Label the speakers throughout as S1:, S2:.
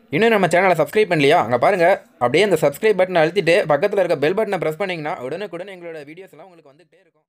S1: இன்னும் நம்ம சேனலை சப்ஸ்கிரைப் பண்ணலையா அங்கே பாருங்கள் அப்படியே அந்த சப்ஸ்கிரைப் பட்டனை அழுத்திட்டு பக்கத்தில் இருக்க பெல் பட்டனை ப்ரெஸ் பண்ணிங்கன்னா உடனுக்குடன் எங்களோட வீடியோஸ் எல்லாம் உங்களுக்கு வந்துகிட்டே இருக்கும்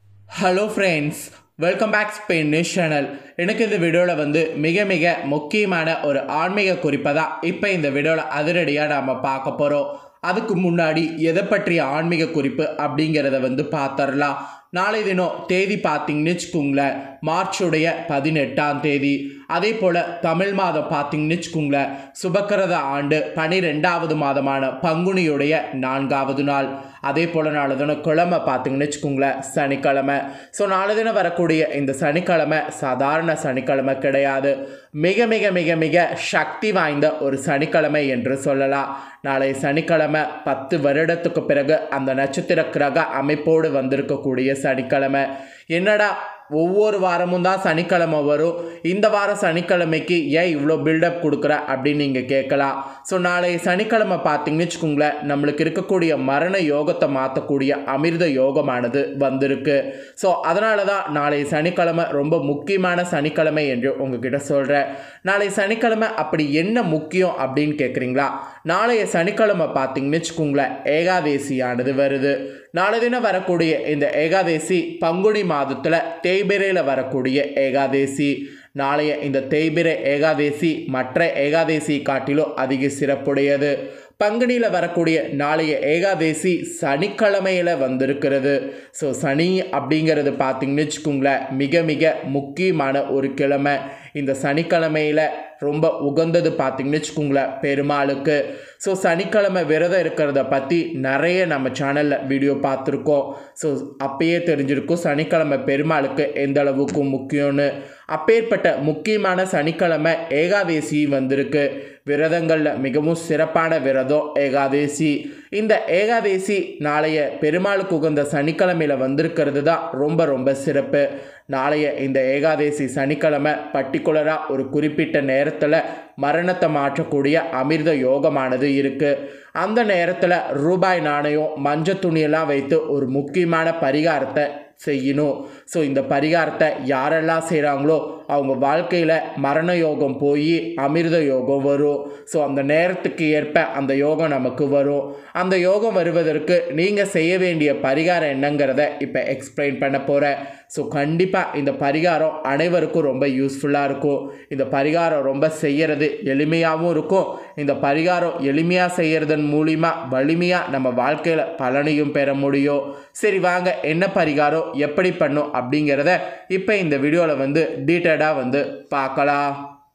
S2: hello friends welcome back Spain news channel எனக்கு இந்த வீடியோவில் வந்து மிக மிக முக்கியமான ஒரு ஆன்மீக குறிப்பை தான் இப்போ இந்த வீடியோவில் அதிரடியாக நாம் பார்க்க போகிறோம் அதுக்கு முன்னாடி எதை பற்றிய ஆன்மீக குறிப்பு அப்படிங்கிறத வந்து பார்த்துடலாம் நாளை தினம் தேதி பார்த்தீங்கன்னு வச்சுக்கோங்களேன் மார்ச்சுடைய பதினெட்டாம் தேதி அதே போல் தமிழ் மாதம் பார்த்தீங்கன்னு வச்சுக்கோங்களேன் சுபக்கிரத ஆண்டு பனிரெண்டாவது மாதமான பங்குனியுடைய நான்காவது நாள் அதே போல் நாளை தினம் கிழமை பார்த்தீங்கன்னு வச்சுக்கோங்களேன் சனிக்கிழமை ஸோ நாளை தினம் வரக்கூடிய இந்த சனிக்கிழமை சாதாரண சனிக்கிழமை கிடையாது மிக மிக மிக மிக சக்தி வாய்ந்த ஒரு சனிக்கிழமை என்று சொல்லலாம் நாளை சனிக்கிழமை பத்து வருடத்துக்கு பிறகு அந்த நட்சத்திர கிரக அமைப்போடு வந்திருக்கக்கூடிய சனிக்கிழமை என்னடா ஒவ்வொரு வாரமும் தான் சனிக்கிழமை வரும் இந்த வாரம் சனிக்கிழமைக்கு ஏன் இவ்வளோ பில்டப் கொடுக்குற அப்படின்னு நீங்கள் கேட்கலாம் ஸோ நாளை சனிக்கிழமை பார்த்தீங்கன்னு வச்சுக்கோங்களேன் நம்மளுக்கு இருக்கக்கூடிய மரண யோகத்தை மாற்றக்கூடிய அமிர்த யோகமானது வந்திருக்கு ஸோ அதனால தான் நாளை சனிக்கிழமை ரொம்ப முக்கியமான சனிக்கிழமை என்று உங்ககிட்ட சொல்கிறேன் நாளை சனிக்கிழமை அப்படி என்ன முக்கியம் அப்படின்னு கேட்குறீங்களா நாளைய சனிக்கிழமை பார்த்தீங்கன்னு வச்சுக்கோங்களேன் ஏகாதேசியானது வருது நாளை தினம் வரக்கூடிய இந்த ஏகாதேசி பங்குனி மாதத்தில் தேய்பிரையில் வரக்கூடிய ஏகாதேசி நாளைய இந்த தேய்பிரை ஏகாதேசி மற்ற ஏகாதேசி காட்டிலும் அதிக சிறப்புடையது பங்குனியில் வரக்கூடிய நாளைய ஏகாதேசி சனிக்கிழமையில் வந்திருக்கிறது ஸோ சனி அப்படிங்கிறது பார்த்தீங்கன்னு வச்சுக்கோங்களேன் மிக மிக முக்கியமான ஒரு கிழமை இந்த சனிக்கிழமையில் ரொம்ப உகந்தது பார்த்தீங்கன்னு வச்சுக்கோங்களேன் பெருமாளுக்கு ஸோ சனிக்கிழமை விரதம் இருக்கிறத பற்றி நிறைய நம்ம சேனலில் வீடியோ பார்த்துருக்கோம் ஸோ அப்பயே தெரிஞ்சிருக்கும் சனிக்கிழமை பெருமாளுக்கு எந்த அளவுக்கு முக்கியம்னு அப்பேற்பட்ட முக்கியமான சனிக்கிழமை ஏகாதேசி வந்திருக்கு விரதங்களில் மிகவும் சிறப்பான விரதம் ஏகாதேசி இந்த ஏகாதேசி நாளைய பெருமாளுக்கு உகந்த சனிக்கிழமையில் வந்திருக்கிறது தான் ரொம்ப ரொம்ப சிறப்பு நாளைய இந்த ஏகாதேசி சனிக்கிழமை பர்டிகுலராக ஒரு குறிப்பிட்ட நேரத்தில் மரணத்தை மாற்றக்கூடிய அமிர்த யோகமானது இருக்குது அந்த நேரத்தில் ரூபாய் நாணயம் மஞ்சள் துணியெல்லாம் வைத்து ஒரு முக்கியமான பரிகாரத்தை செய்யணும் ஸோ இந்த பரிகாரத்தை யாரெல்லாம் செய்கிறாங்களோ அவங்க வாழ்க்கையில் மரண யோகம் போய் அமிர்த யோகம் வரும் ஸோ அந்த நேரத்துக்கு ஏற்ப அந்த யோகம் நமக்கு வரும் அந்த யோகம் வருவதற்கு நீங்கள் செய்ய வேண்டிய பரிகாரம் என்னங்கிறத இப்போ எக்ஸ்பிளைன் பண்ண போகிறேன் ஸோ கண்டிப்பாக இந்த பரிகாரம் அனைவருக்கும் ரொம்ப யூஸ்ஃபுல்லாக இருக்கும் இந்த பரிகாரம் ரொம்ப செய்கிறது எளிமையாகவும் இருக்கும் இந்த பரிகாரம் எளிமையாக செய்கிறதன் மூலிமா வலிமையாக நம்ம வாழ்க்கையில் பலனையும் பெற முடியும் சரி வாங்க என்ன பரிகாரம் எப்படி பண்ணும் அப்படிங்கிறத இப்போ இந்த வீடியோவில் வந்து டீட்டெயிலாக வந்து பார்க்கலாம்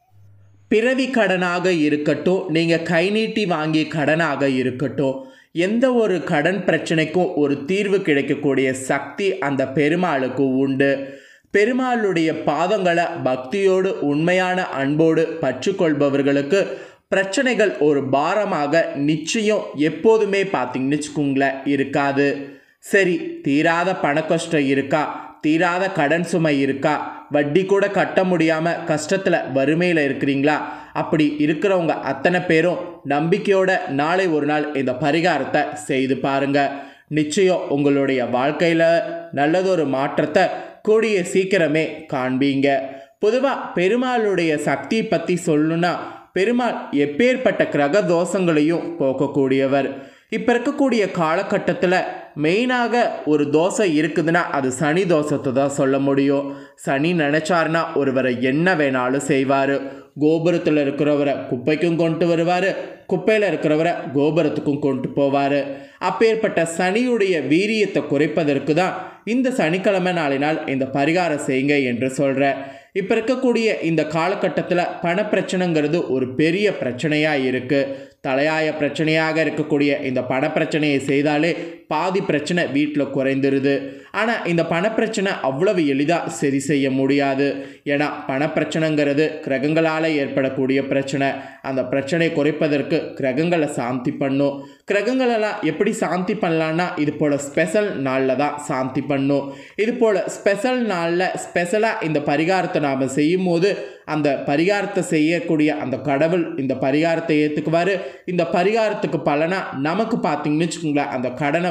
S2: பிறவி கடனாக இருக்கட்டும் நீங்கள் கை நீட்டி வாங்கிய கடனாக இருக்கட்டும் எந்த ஒரு கடன் பிரச்சனைக்கும் ஒரு தீர்வு கிடைக்கக்கூடிய சக்தி அந்த பெருமாளுக்கு உண்டு பெருமாளுடைய பாதங்களை பக்தியோடு உண்மையான அன்போடு பற்றுக்கொள்பவர்களுக்கு பிரச்சனைகள் ஒரு பாரமாக நிச்சயம் எப்போதுமே பார்த்தீங்கன்னு வச்சுக்கோங்களேன் இருக்காது சரி தீராத பணக்கஷ்டம் இருக்கா தீராத கடன் சுமை இருக்கா வட்டி கூட கட்ட முடியாமல் கஷ்டத்தில் வறுமையில் இருக்கிறீங்களா அப்படி இருக்கிறவங்க அத்தனை பேரும் நம்பிக்கையோட நாளை ஒரு நாள் இந்த பரிகாரத்தை செய்து பாருங்க நிச்சயம் உங்களுடைய வாழ்க்கையில் நல்லதொரு மாற்றத்தை கூடிய சீக்கிரமே காண்பீங்க பொதுவாக பெருமாளுடைய சக்தியை பற்றி சொல்லணும்னா பெருமாள் எப்பேற்பட்ட கிரக தோஷங்களையும் போக்கக்கூடியவர் இப்போ இருக்கக்கூடிய காலகட்டத்தில் மெயினாக ஒரு தோசை இருக்குதுன்னா அது சனி தோஷத்தை தான் சொல்ல முடியும் சனி நினச்சாருன்னா ஒருவரை என்ன வேணாலும் செய்வார் கோபுரத்தில் இருக்கிறவரை குப்பைக்கும் கொண்டு வருவார் குப்பையில் இருக்கிறவரை கோபுரத்துக்கும் கொண்டு போவார் அப்பேற்பட்ட சனியுடைய வீரியத்தை குறைப்பதற்கு தான் இந்த சனிக்கிழமை நாளினால் இந்த பரிகாரம் செய்யுங்க என்று சொல்கிறேன் இப்போ இருக்கக்கூடிய இந்த காலகட்டத்தில் பணப்பிரச்சனைங்கிறது ஒரு பெரிய பிரச்சனையாக இருக்குது தலையாய பிரச்சனையாக இருக்கக்கூடிய இந்த பணப்பிரச்சனையை செய்தாலே பாதி பிரச்சனை வீட்டில் குறைந்துருது ஆனால் இந்த பணப்பிரச்சனை அவ்வளவு எளிதாக சரி செய்ய முடியாது ஏன்னா பணப்பிரச்சனைங்கிறது கிரகங்களால் ஏற்படக்கூடிய பிரச்சனை அந்த பிரச்சனை குறைப்பதற்கு கிரகங்களை சாந்தி பண்ணும் கிரகங்களெல்லாம் எப்படி சாந்தி பண்ணலான்னா இது போல் ஸ்பெஷல் நாளில் தான் சாந்தி பண்ணும் இது போல் ஸ்பெஷல் நாளில் ஸ்பெஷலாக இந்த பரிகாரத்தை நாம் செய்யும் போது அந்த பரிகாரத்தை செய்யக்கூடிய அந்த கடவுள் இந்த பரிகாரத்தை ஏற்றுக்குவார் இந்த பரிகாரத்துக்கு பலனாக நமக்கு பார்த்தீங்கன்னு வச்சுக்கோங்களேன் அந்த கடனை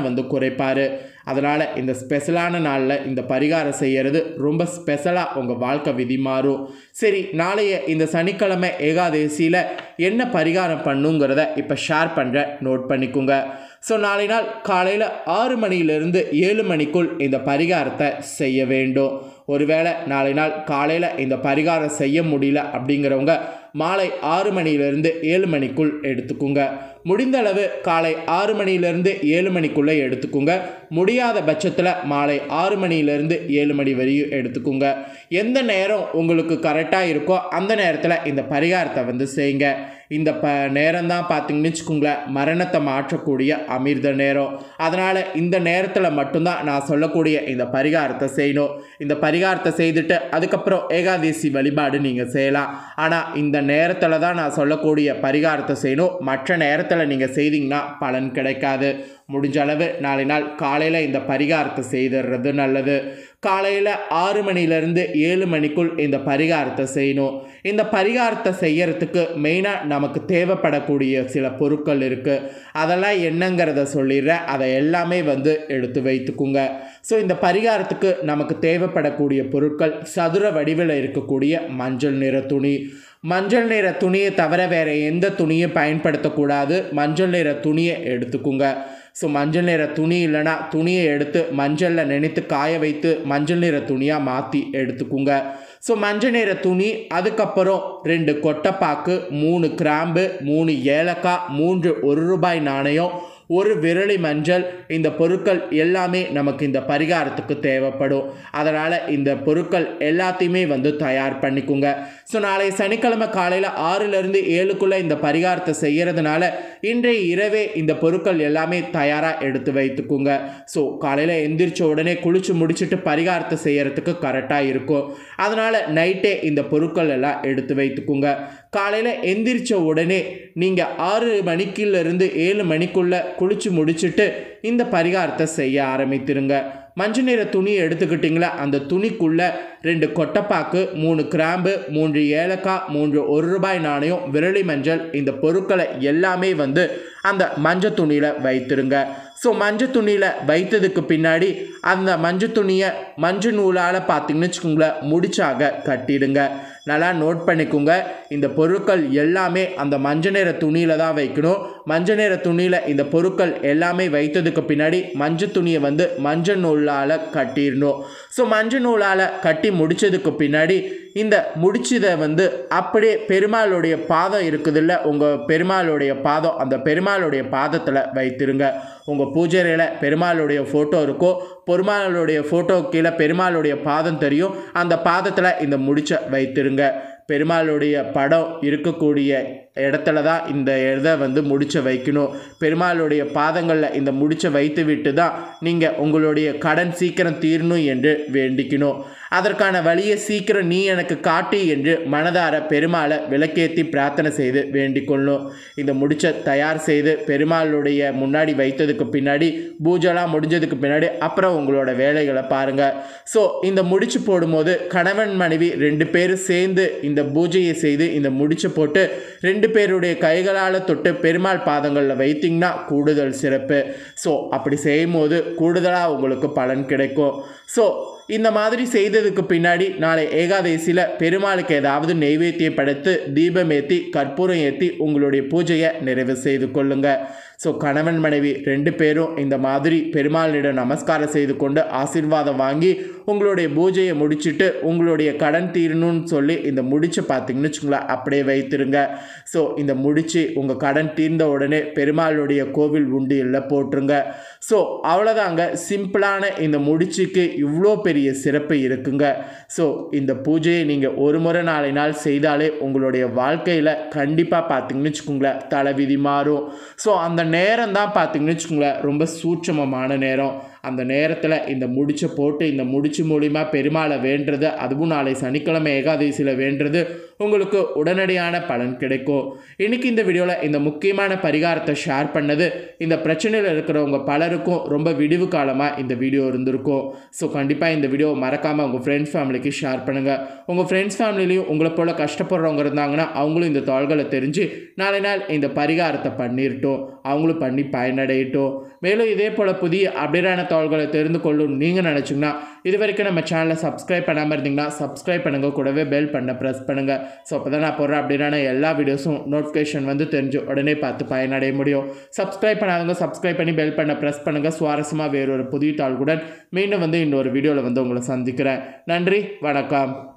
S2: வந்து குறைப்பார் அதனால் இந்த ஸ்பெஷலான நாளில் இந்த பரிகாரம் செய்கிறது ரொம்ப ஸ்பெஷலாக உங்கள் வாழ்க்கை விதி மாறும் சரி நாளைய இந்த சனிக்கிழமை ஏகாதேசியில் என்ன பரிகாரம் பண்ணுங்கிறத இப்போ ஷேர் பண்ணுற நோட் பண்ணிக்கோங்க ஸோ நாளை நாள் காலையில் ஆறு மணியிலிருந்து ஏழு மணிக்குள் இந்த பரிகாரத்தை செய்ய வேண்டும் ஒருவேளை நாளை நாள் காலையில் இந்த பரிகாரம் செய்ய முடியல அப்படிங்கிறவங்க மாலை ஆறு மணியிலிருந்து ஏழு மணிக்குள் எடுத்துக்கோங்க முடிந்த அளவு காலை ஆறு மணியிலிருந்து ஏழு மணிக்குள்ளே எடுத்துக்கோங்க முடியாத பட்சத்தில் மாலை ஆறு மணியிலிருந்து ஏழு மணி வரையும் எடுத்துக்கோங்க எந்த நேரம் உங்களுக்கு கரெக்டாக இருக்கோ அந்த நேரத்தில் இந்த பரிகாரத்தை வந்து செய்யுங்க இந்த ப நேரம் தான் பார்த்தீங்கன்னு வச்சுக்கோங்களேன் மரணத்தை மாற்றக்கூடிய அமிர்த நேரம் அதனால் இந்த நேரத்தில் மட்டும்தான் நான் சொல்லக்கூடிய இந்த பரிகாரத்தை செய்யணும் இந்த பரிகாரத்தை செய்துட்டு அதுக்கப்புறம் ஏகாதேசி வழிபாடு நீங்கள் செய்யலாம் ஆனால் இந்த நேரத்தில் தான் நான் சொல்லக்கூடிய பரிகாரத்தை செய்யணும் மற்ற நேரத்தில் நீங்கள் செய்தீங்கன்னா பலன் கிடைக்காது முடிஞ்ச அளவு நாளை நாள் காலையில் இந்த பரிகாரத்தை செய்துடுறது நல்லது காலையில் ஆறு மணிலேருந்து ஏழு மணிக்குள் இந்த பரிகாரத்தை செய்யணும் இந்த பரிகாரத்தை செய்யறதுக்கு மெயினாக நமக்கு தேவைப்படக்கூடிய சில பொருட்கள் இருக்குது அதெல்லாம் என்னங்கிறத சொல்லிடுறேன் அதை எல்லாமே வந்து எடுத்து வைத்துக்குங்க ஸோ இந்த பரிகாரத்துக்கு நமக்கு தேவைப்படக்கூடிய பொருட்கள் சதுர வடிவில் இருக்கக்கூடிய மஞ்சள் நிற துணி மஞ்சள் நிற துணியை தவிர வேறு எந்த துணியும் பயன்படுத்தக்கூடாது மஞ்சள் நிற துணியை எடுத்துக்குங்க ஸோ மஞ்சள் நிற துணி இல்லைனா துணியை எடுத்து மஞ்சளில் நினைத்து காய வைத்து மஞ்சள் நிற துணியாக மாற்றி எடுத்துக்குங்க ஸோ மஞ்சள் நிற துணி அதுக்கப்புறம் ரெண்டு கொட்டைப்பாக்கு மூணு கிராம்பு மூணு ஏலக்காய் மூன்று ஒரு ரூபாய் நாணயம் ஒரு விரலி மஞ்சள் இந்த பொருட்கள் எல்லாமே நமக்கு இந்த பரிகாரத்துக்கு தேவைப்படும் அதனால் இந்த பொருட்கள் எல்லாத்தையுமே வந்து தயார் பண்ணிக்கோங்க ஸோ நாளை சனிக்கிழமை காலையில் ஆறுலேருந்து ஏழுக்குள்ளே இந்த பரிகாரத்தை செய்கிறதுனால இன்றைய இரவே இந்த பொருட்கள் எல்லாமே தயாராக எடுத்து வைத்துக்குங்க ஸோ காலையில் எந்திரிச்ச உடனே குளிச்சு முடிச்சுட்டு பரிகாரத்தை செய்கிறதுக்கு கரெக்டாக இருக்கும் அதனால் நைட்டே இந்த பொருட்கள் எல்லாம் எடுத்து வைத்துக்குங்க காலையில் எந்திரிச்ச உடனே நீங்கள் ஆறு மணிக்கிலிருந்து ஏழு மணிக்குள்ளே குளிச்சு முடிச்சுட்டு இந்த பரிகாரத்தை செய்ய ஆரம்பித்திருங்க மஞ்சள் நிற துணி எடுத்துக்கிட்டிங்களா அந்த துணிக்குள்ளே ரெண்டு கொட்டைப்பாக்கு மூணு கிராம்பு மூன்று ஏலக்காய் மூன்று ஒரு ரூபாய் நாணயம் விரலி மஞ்சள் இந்த பொருட்களை எல்லாமே வந்து அந்த மஞ்சள் துணியில் வைத்திருங்க ஸோ மஞ்சள் துணியில் வைத்ததுக்கு பின்னாடி அந்த மஞ்சள் துணியை மஞ்சள் நூலால் பார்த்தீங்கன்னு வச்சுக்கோங்களேன் முடிச்சாக கட்டிடுங்க நல்லா நோட் பண்ணிக்கோங்க இந்த பொருட்கள் எல்லாமே அந்த மஞ்சள் நிற துணியில் தான் வைக்கணும் மஞ்சள் நிற துணியில் இந்த பொருட்கள் எல்லாமே வைத்ததுக்கு பின்னாடி மஞ்சள் துணியை வந்து மஞ்சள் நூலால் கட்டிடணும் ஸோ மஞ்சள் நூலால் கட்டி முடித்ததுக்கு பின்னாடி இந்த முடிச்சதை வந்து அப்படியே பெருமாளுடைய பாதம் இருக்குதுல்ல உங்கள் பெருமாளுடைய பாதம் அந்த பெருமாளுடைய பாதத்தில் வைத்திருங்க உங்கள் பூஜைறையில் பெருமாளுடைய ஃபோட்டோ இருக்கோ பெருமாளுடைய ஃபோட்டோ கீழே பெருமாளுடைய பாதம் தெரியும் அந்த பாதத்தில் இந்த முடிச்ச வைத்திருங்க பெருமாளுடைய படம் இருக்கக்கூடிய இடத்துல தான் இந்த இதை வந்து முடிச்ச வைக்கணும் பெருமாளுடைய பாதங்களில் இந்த முடிச்ச வைத்து விட்டு தான் நீங்கள் உங்களுடைய கடன் சீக்கிரம் தீரணும் என்று வேண்டிக்கணும் அதற்கான வழியை சீக்கிரம் நீ எனக்கு காட்டி என்று மனதார பெருமாளை விளக்கேற்றி பிரார்த்தனை செய்து வேண்டிக்கொள்ளும் இந்த முடிச்ச தயார் செய்து பெருமாளுடைய முன்னாடி வைத்ததுக்கு பின்னாடி பூஜைலாம் முடிஞ்சதுக்கு பின்னாடி அப்புறம் உங்களோட வேலைகளை பாருங்கள் ஸோ இந்த முடிச்சு போடும்போது கணவன் மனைவி ரெண்டு பேரும் சேர்ந்து இந்த பூஜையை செய்து இந்த முடிச்சு போட்டு ரெண்டு பேருடைய கைகளால் தொட்டு பெருமாள் பாதங்களில் வைத்திங்கன்னா கூடுதல் சிறப்பு ஸோ அப்படி செய்யும் போது கூடுதலாக உங்களுக்கு பலன் கிடைக்கும் ஸோ இந்த மாதிரி செய்ததுக்கு பின்னாடி நாளை ஏகாதசியில் பெருமாளுக்கு ஏதாவது நெய்வேத்தியம் படைத்து தீபம் ஏற்றி கற்பூரம் ஏற்றி உங்களுடைய பூஜையை நிறைவு செய்து கொள்ளுங்க ஸோ கணவன் மனைவி ரெண்டு பேரும் இந்த மாதிரி பெருமாளிடம் நமஸ்காரம் செய்து கொண்டு ஆசீர்வாதம் வாங்கி உங்களுடைய பூஜையை முடிச்சுட்டு உங்களுடைய கடன் தீரணும்னு சொல்லி இந்த முடிச்சு பார்த்தீங்கன்னு வச்சுங்களேன் அப்படியே வைத்திருங்க ஸோ இந்த முடிச்சு உங்கள் கடன் தீர்ந்த உடனே பெருமாளுடைய கோவில் உண்டியலில் போட்டுருங்க ஸோ அவ்வளோதாங்க சிம்பிளான இந்த முடிச்சுக்கு இவ்வளோ பெரிய சிறப்பு இருக்குங்க ஸோ இந்த பூஜையை நீங்கள் ஒரு முறை நாளை நாள் செய்தாலே உங்களுடைய வாழ்க்கையில் கண்டிப்பாக பார்த்தீங்கன்னு வச்சுக்கோங்களேன் தலைவிதி மாறும் ஸோ அந்த நேரம் தான் பார்த்தீங்கன்னு வச்சுக்கோங்களேன் ரொம்ப சூட்சமமான நேரம் அந்த நேரத்தில் இந்த முடிச்சை போட்டு இந்த முடிச்சு மூலிமா பெருமாளை வேண்டுறது அதுவும் நாளை சனிக்கிழமை ஏகாதசியில் வேண்டுறது உங்களுக்கு உடனடியான பலன் கிடைக்கும் இன்னைக்கு இந்த வீடியோவில் இந்த முக்கியமான பரிகாரத்தை ஷேர் பண்ணது இந்த பிரச்சனையில் இருக்கிறவங்க பலருக்கும் ரொம்ப விடிவு காலமாக இந்த வீடியோ இருந்திருக்கும் ஸோ கண்டிப்பாக இந்த வீடியோவை மறக்காமல் உங்கள் ஃப்ரெண்ட்ஸ் ஃபேமிலிக்கு ஷேர் பண்ணுங்கள் உங்கள் ஃப்ரெண்ட்ஸ் ஃபேமிலிலையும் உங்களை போல் கஷ்டப்படுறவங்க இருந்தாங்கன்னா அவங்களும் இந்த தாள்களை தெரிஞ்சு நாளை நாள் இந்த பரிகாரத்தை பண்ணிரட்டும் அவங்களும் பண்ணி பயனடையட்டும் மேலும் இதே போல் புதிய அப்டேட்டான தாள்களை தெரிந்து கொள்ளும் நீங்கள் நினச்சிங்கன்னா இது வரைக்கும் நம்ம சேனலை சப்ஸ்கிரைப் பண்ணாமல் இருந்தீங்கன்னா சப்ஸ்கிரைப் பண்ணுங்கள் கூடவே பெல் பண்ண ப்ரெஸ் பண்ணுங்கள் ஸோ அப்போ தான் நான் போடுற அப்டேட்டான எல்லா வீடியோஸும் நோட்டிஃபிகேஷன் வந்து தெரிஞ்சு உடனே பார்த்து பயனடைய முடியும் சப்ஸ்கிரைப் பண்ணாதவங்க சப்ஸ்கிரைப் பண்ணி பெல் பண்ண ப்ரெஸ் பண்ணுங்கள் சுவாரஸ்யமாக வேறொரு புதிய தாள்களுடன் மீண்டும் வந்து இன்னொரு வீடியோவில் வந்து உங்களை சந்திக்கிறேன் நன்றி வணக்கம்